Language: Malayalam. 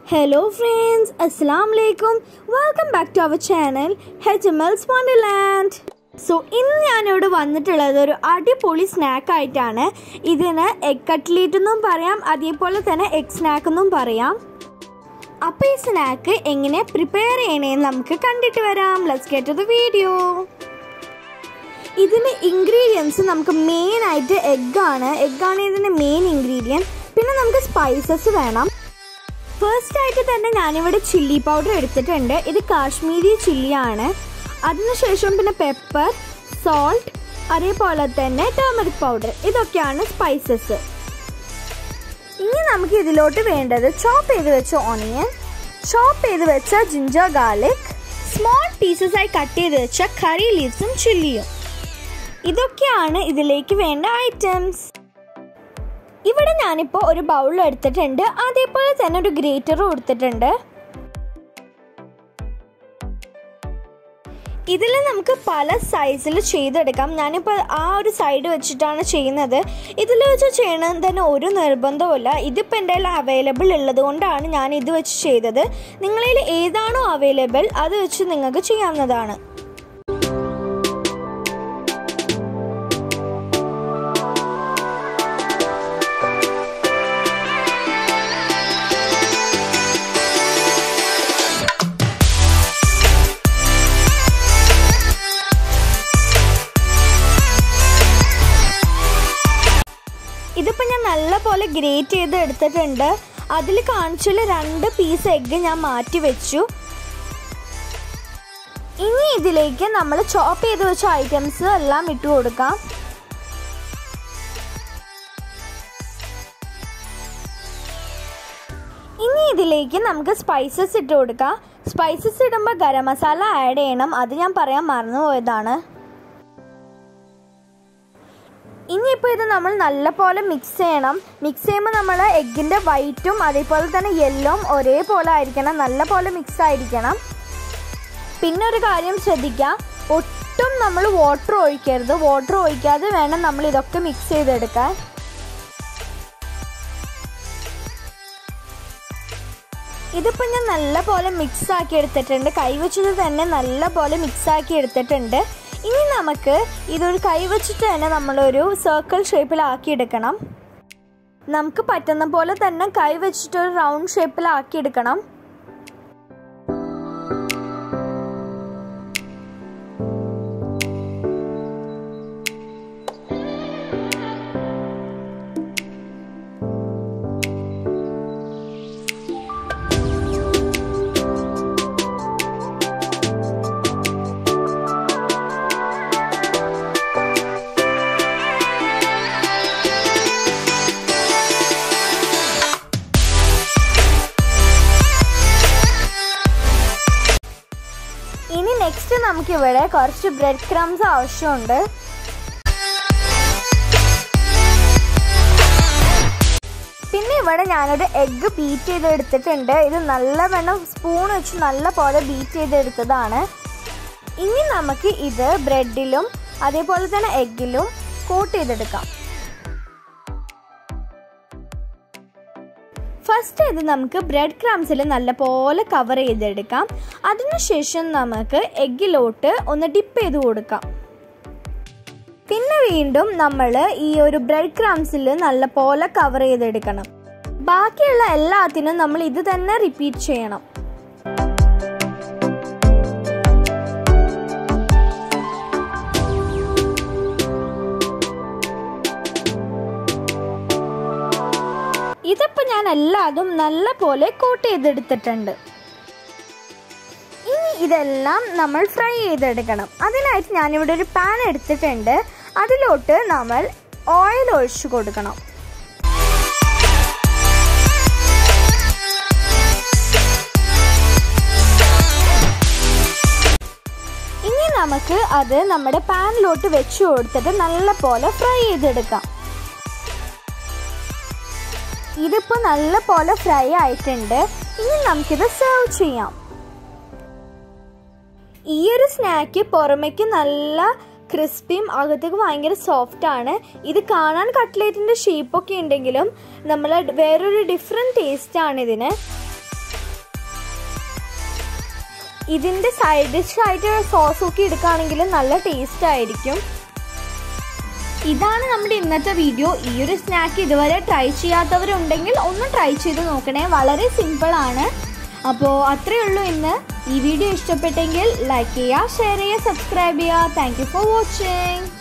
ഹലോ ഫ്രണ്ട്സ് അസ്സാം വലൈക്കും welcome back to our channel ഹെജ്മൽസ് വണ്ടർലാൻഡ് സോ ഇന്ന് ഞാനിവിടെ വന്നിട്ടുള്ളത് ഒരു അടിപൊളി സ്നാക്ക് ആയിട്ടാണ് ഇതിന് എഗ് കട്ട്ലേറ്റ് എന്നും പറയാം അതേപോലെ തന്നെ എഗ് സ്നാക്ക് എന്നും പറയാം അപ്പോൾ ഈ സ്നാക്ക് എങ്ങനെ പ്രിപ്പയർ ചെയ്യണേന്ന് നമുക്ക് കണ്ടിട്ട് വരാം ലെറ്റ്സ് ഗെറ്റ് ദ വീഡിയോ ഇതിൻ്റെ ഇൻഗ്രീഡിയൻസ് നമുക്ക് മെയിൻ ആയിട്ട് എഗ്ഗാണ് എഗ്ഗാണ് ഇതിൻ്റെ മെയിൻ ഇൻഗ്രീഡിയൻറ്റ് പിന്നെ നമുക്ക് സ്പൈസസ് വേണം ഫസ്റ്റ് ആയിട്ട് തന്നെ ഞാനിവിടെ ചില്ലി പൗഡർ എടുത്തിട്ടുണ്ട് ഇത് കാശ്മീരി ചില്ലിയാണ് അതിനുശേഷം പിന്നെ പെപ്പർ സോൾട്ട് അതേപോലെ തന്നെ ടേമറിക് പൗഡർ ഇതൊക്കെയാണ് സ്പൈസസ് ഇനി നമുക്ക് ഇതിലോട്ട് വേണ്ടത് ചോപ്പ് ചെയ്ത് വെച്ച ഓണിയൻ ചോപ്പ് ചെയ്ത് വെച്ച ജിഞ്ചർ ഗാർലിക് സ്മോൾ പീസസ് ആയി കട്ട് ചെയ്ത് വെച്ച കറി ലീവ്സും ചില്ലിയും ഇതൊക്കെയാണ് ഇതിലേക്ക് വേണ്ട ഐറ്റംസ് ഇവിടെ ഞാനിപ്പോൾ ഒരു ബൗൾ എടുത്തിട്ടുണ്ട് അതേപോലെ തന്നെ ഒരു ഗ്രേറ്ററും എടുത്തിട്ടുണ്ട് ഇതിൽ നമുക്ക് പല സൈസിൽ ചെയ്തെടുക്കാം ഞാനിപ്പോൾ ആ ഒരു സൈഡ് വെച്ചിട്ടാണ് ചെയ്യുന്നത് ഇതിൽ വെച്ച് ചെയ്യണമെന്ന് തന്നെ ഒരു നിർബന്ധവുമില്ല ഇതിപ്പോൾ എൻ്റെ കയ്യിൽ അവൈലബിൾ ഉള്ളത് കൊണ്ടാണ് ഞാൻ ഇത് വെച്ച് ചെയ്തത് നിങ്ങളിൽ ഏതാണോ അവൈലബിൾ അത് വെച്ച് നിങ്ങൾക്ക് ചെയ്യാവുന്നതാണ് ഇതിപ്പോൾ ഞാൻ നല്ലപോലെ ഗ്രേറ്റ് ചെയ്ത് എടുത്തിട്ടുണ്ട് അതിൽ കാണിച്ചുള്ള രണ്ട് പീസ് എഗ്ഗ് ഞാൻ മാറ്റി വെച്ചു ഇനി ഇതിലേക്ക് നമ്മൾ ചോപ്പ് ചെയ്ത് വെച്ച ഐറ്റംസ് എല്ലാം ഇട്ട് കൊടുക്കാം ഇനി ഇതിലേക്ക് നമുക്ക് സ്പൈസസ് ഇട്ട് കൊടുക്കാം സ്പൈസസ് ഇടുമ്പോൾ ഗരം മസാല ആഡ് ചെയ്യണം അത് ഞാൻ പറയാൻ മറന്നുപോയതാണ് ഇനിയിപ്പോൾ ഇത് നമ്മൾ നല്ലപോലെ മിക്സ് ചെയ്യണം മിക്സ് ചെയ്യുമ്പോൾ നമ്മൾ എഗ്ഗിൻ്റെ വൈറ്റും അതേപോലെ തന്നെ യെല്ലോം ഒരേപോലെ ആയിരിക്കണം നല്ലപോലെ മിക്സ് ആയിരിക്കണം പിന്നെ ഒരു കാര്യം ശ്രദ്ധിക്കുക ഒട്ടും നമ്മൾ വാട്ടർ ഒഴിക്കരുത് വാട്ടർ ഒഴിക്കാതെ വേണം നമ്മൾ ഇതൊക്കെ മിക്സ് ചെയ്തെടുക്കാൻ ഇതിപ്പോൾ ഞാൻ നല്ലപോലെ മിക്സ് ആക്കി എടുത്തിട്ടുണ്ട് കൈവച്ചത് തന്നെ നല്ലപോലെ മിക്സ് ആക്കി എടുത്തിട്ടുണ്ട് ഇനി നമുക്ക് ഇതൊരു കൈ വെച്ചിട്ട് തന്നെ നമ്മളൊരു സർക്കിൾ ഷേപ്പിലാക്കി എടുക്കണം നമുക്ക് പറ്റുന്ന പോലെ തന്നെ കൈ വെച്ചിട്ട് ഒരു റൗണ്ട് ഷേപ്പിലാക്കി എടുക്കണം ഇനി നെക്സ്റ്റ് നമുക്കിവിടെ കുറച്ച് ബ്രെഡ് ക്രംസ് ആവശ്യമുണ്ട് പിന്നെ ഇവിടെ ഞാനൊരു എഗ്ഗ് ബീറ്റ് ചെയ്ത് എടുത്തിട്ടുണ്ട് ഇത് നല്ലവണ്ണം സ്പൂൺ വെച്ച് നല്ല പോലെ ബീറ്റ് ചെയ്തെടുത്തതാണ് ഇനി നമുക്ക് ഇത് ബ്രെഡിലും അതേപോലെ തന്നെ എഗ്ഗിലും കോട്ട് ചെയ്തെടുക്കാം ഫസ്റ്റ് ഇത് നമുക്ക് ബ്രെഡ് ക്രംസിൽ നല്ലപോലെ കവർ ചെയ്തെടുക്കാം അതിനുശേഷം നമുക്ക് എഗ്ഗിലോട്ട് ഒന്ന് ഡിപ്പ് ചെയ്ത് കൊടുക്കാം പിന്നെ വീണ്ടും നമ്മൾ ഈ ഒരു ബ്രെഡ് ക്രംസിൽ നല്ലപോലെ കവർ ചെയ്തെടുക്കണം ബാക്കിയുള്ള എല്ലാത്തിനും നമ്മൾ ഇത് തന്നെ റിപ്പീറ്റ് ചെയ്യണം ഇതിപ്പോൾ ഞാൻ എല്ലാതും നല്ല പോലെ കോട്ട് ചെയ്തെടുത്തിട്ടുണ്ട് ഇനി ഇതെല്ലാം നമ്മൾ ഫ്രൈ ചെയ്തെടുക്കണം അതിനായിട്ട് ഞാനിവിടെ ഒരു പാൻ എടുത്തിട്ടുണ്ട് അതിലോട്ട് നമ്മൾ ഓയിൽ ഒഴിച്ചു കൊടുക്കണം ഇനി നമുക്ക് അത് നമ്മുടെ പാനിലോട്ട് വെച്ച് കൊടുത്തിട്ട് നല്ല പോലെ ഫ്രൈ ചെയ്തെടുക്കാം ഇതിപ്പോൾ നല്ല പോലെ ഫ്രൈ ആയിട്ടുണ്ട് ഇനി നമുക്കിത് സെർവ് ചെയ്യാം ഈ ഒരു സ്നാക്ക് പുറമേക്ക് നല്ല ക്രിസ്പിയും അകത്തേക്ക് ഭയങ്കര സോഫ്റ്റ് ആണ് ഇത് കാണാൻ കട്ട്ലേറ്റിൻ്റെ ഷേപ്പൊക്കെ ഉണ്ടെങ്കിലും നമ്മൾ വേറൊരു ഡിഫറെൻറ്റ് ടേസ്റ്റ് ആണ് ഇതിന് ഇതിൻ്റെ സൈഡ് ഡിഷായിട്ട് സോസ് ഒക്കെ എടുക്കുകയാണെങ്കിൽ നല്ല ടേസ്റ്റ് ആയിരിക്കും ഇതാണ് നമ്മുടെ ഇന്നത്തെ വീഡിയോ ഈ ഒരു സ്നാക്ക് ഇതുവരെ ട്രൈ ചെയ്യാത്തവരുണ്ടെങ്കിൽ ഒന്ന് ട്രൈ ചെയ്ത് നോക്കണേ വളരെ സിമ്പിളാണ് അപ്പോൾ അത്രയേ ഉള്ളൂ ഇന്ന് ഈ വീഡിയോ ഇഷ്ടപ്പെട്ടെങ്കിൽ ലൈക്ക് ചെയ്യുക ഷെയർ ചെയ്യുക സബ്സ്ക്രൈബ് ചെയ്യുക താങ്ക് യു ഫോർ വാച്ചിങ്